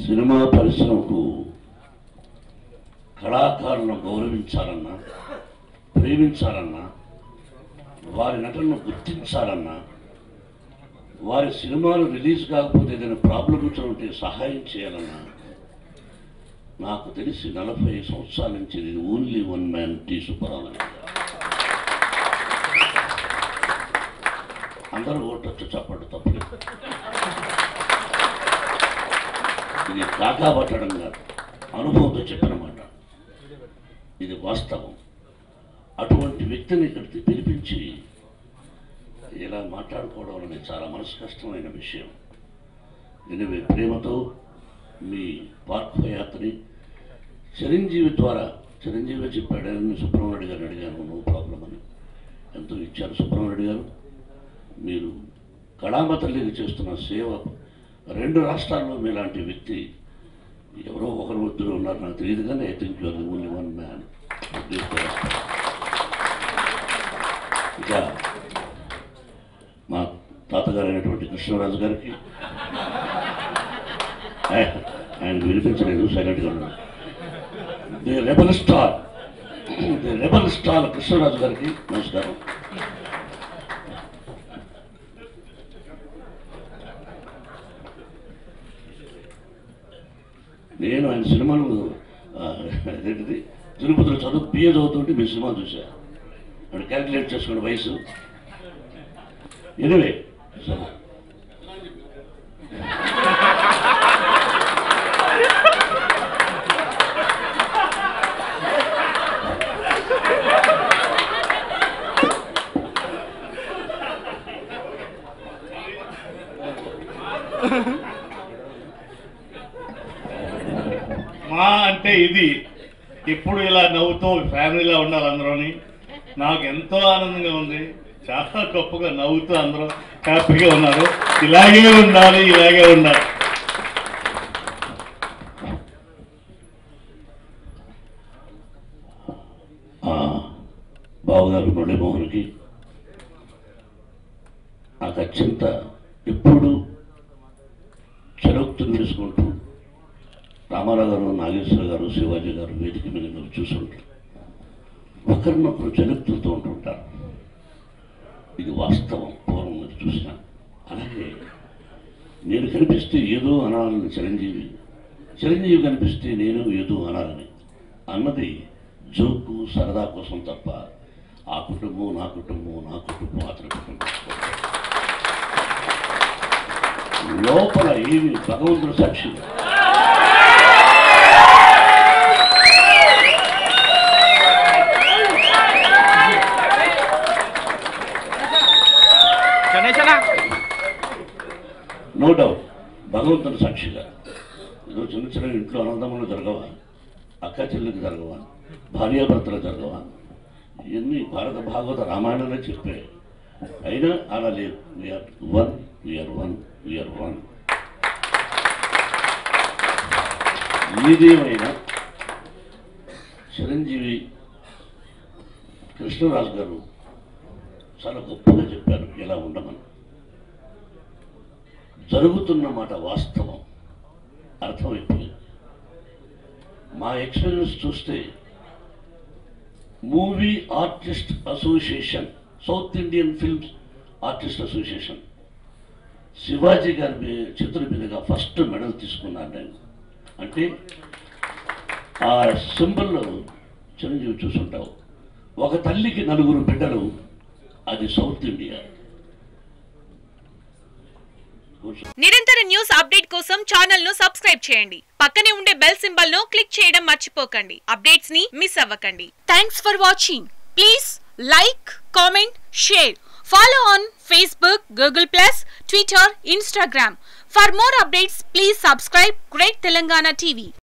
Cinema పరిశ్రమకు కళాకారులను గౌరవించాలన్నా ప్రేమించాలన్నా వారి నటనను గుర్తించాలన్నా వారి సినిమాలు రిలీజ్ కాకపోతే ఏదైనా ప్రాబ్లం ఉంటే సహాయం చేయాలన్నా నాకు తెలిసి నలభై సంవత్సరాల నుంచి ఇది only one man T Subbaraman అందరూ ఓటొచ్చు చప్పట్టు తప్పలేదు ఇది కాకా పట్టడం కాదు అనుభవంతో చెప్పినమాట ఇది వాస్తవం అటువంటి వ్యక్తిని ఇక్కడికి పిలిపించి ఇలా మాట్లాడుకోవడం అనేది చాలా మనసు కష్టమైన విషయం ఎనివే ప్రేమతో మీ పార్థయాత్రని చిరంజీవి ద్వారా చిరంజీవి చెప్పాడు నేను సుబ్రహ్మణ్యుడు గారిని అడిగాను నో ప్రాబ్లం అని ఎంతో ఇచ్చారు సుబ్రహ్మణ్యుడు గారు మీరు కళామ తల్లికి చేస్తున్న సేవ రెండు రాష్ట్రాల్లో మీలాంటి వ్యక్తి ఎవరో ఒకరు వద్దులు ఉన్నారు నాకు తెలియదు కానీ I think you're only one man ఇక మా తాతగారు అయినటువంటి కృష్ణరాజు గారికి ఆయన- ఆయనకు వినిపించలేదు సైలెంట్గా ఉన్నాడు the rebel star the rebel star Krishnaraju గారికి నమస్కారం నేను ఆయన సినిమాలు ఆ, అదేంటిది తిరుపతిలో చదువు బిఏ చదువుతుంటే మీ సినిమా చూసా అక్కడ క్యాలిక్యులేట్ చేసుకున్న వయసు ఎనివే సరే మా అంటే ఇది ఇప్పుడు ఇలా నవ్వుతూ ఫ్యామిలీలో ఉండాలి అందరూని నాకు ఎంతో ఆనందంగా ఉంది చాలా గొప్పగా నవ్వుతూ అందరూ హ్యాపీగా ఉన్నారు ఇలాగే ఉండాలి ఇలాగే ఉండాలి ఆ, బావగారు మురళీమోహన్కి నాకు అత్యంత ఎప్పుడు చరోక్తులు తీసుకుంటూ రామారావు గారు నాగేశ్వర గారు శివాజీ గారు వేదిక మీద మీరు చూసుంటారు ఒకరినొకరు చరిత్రతో ఉంటుంటారు ఇది వాస్తవం పూర్వం మీరు చూసిన అలాగే నేను కనిపిస్తే ఏదో అనాలని చిరంజీవి చిరంజీవి కనిపిస్తే నేను ఏదో అనాలని అన్నది జోకు సరదా కోసం తప్ప ఆ కుటుంబం నా కుటుంబం నా కుటుంబం అతని కుటుంబం లోపల ఏమి భగవంతుడు సాక్షి నో డౌట్ భగవంతుడు సాక్షిగా ఏదో చిన్న చిన్న ఇంట్లో అనంతములు జరగవా అక్క చెల్లెకి జరగవా భార్యాభర్తలు జరగవా ఇవన్నీ భారత భాగవత రామాయణంలో చెప్పే అయినా అలా లేదు we're one we're one we're one ఏదేమైనా చిరంజీవి కృష్ణరాజు గారు చాలా గొప్పగా చెప్పారు ఎలా ఉండమని జరుగుతున్న మాట వాస్తవం అర్థమైపోయింది మా ఎక్స్పీరియన్స్ చూస్తే movie artist association south Indian films artist association Sivaji గారి మీ- చేతుల మీదుగా ఫస్ట్ మెడల్ తీసుకున్నాను నేను అంటే ఆ సింబల్లో చిరంజీవి చూసుంటావు ఒక తల్లికి నలుగురు బిడ్డలు అది సౌత్ ఇండియా కూర్చో. నిరంతర న్యూస్ అప్డేట్ కోసం ఛానల్ ను సబ్స్క్రైబ్ చేయండి పక్కనే ఉండే బెల్ సింబల్ ను క్లిక్ చేయడం మర్చిపోకండి అప్డేట్స్ ని మిస్ అవ్వకండి thanks for watching please like comment share follow on Facebook Google plus Twitter Instagram for more updates please subscribe great Telangana TV